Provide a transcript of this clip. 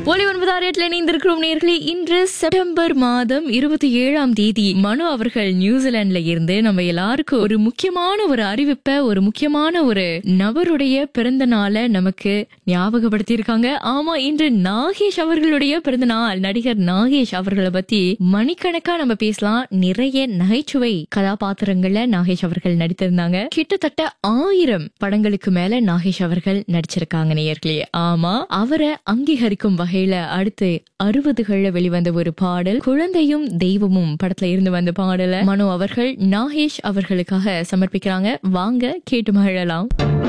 ஒலி ஒன்பதாறு எட்டுல இணைந்திருக்கிறோம் நேர்களே இன்று செப்டம்பர் மாதம் இருபத்தி ஏழாம் தேதி மனு அவர்கள் நியூசிலாந்துல இருந்து நம்ம எல்லாருக்கும் ஒரு முக்கியமான ஒரு அறிவிப்பை ஒரு முக்கியமான ஒரு நபருடைய பிறந்த நாளை நமக்கு ஞாபகப்படுத்தியிருக்காங்க ஆமா இன்று நாகேஷ் அவர்களுடைய பிறந்த நாள் நடிகர் நாகேஷ் அவர்களை பத்தி மணிக்கணக்கா நம்ம பேசலாம் நிறைய நகைச்சுவை கதாபாத்திரங்கள்ல நாகேஷ் அவர்கள் நடித்திருந்தாங்க கிட்டத்தட்ட ஆயிரம் படங்களுக்கு மேல நாகேஷ் அவர்கள் நடிச்சிருக்காங்க நேயர்களே ஆமா அவரை அங்கீகரிக்கும் வகையில அடுத்து அறுபதுகள்ல வெளிவந்த ஒரு பாடல் குழந்தையும் தெய்வமும் படத்துல இருந்து வந்த பாடலை மனோ அவர்கள் நாகேஷ் அவர்களுக்காக சமர்ப்பிக்கிறாங்க வாங்க கேட்டு மகிழலாம்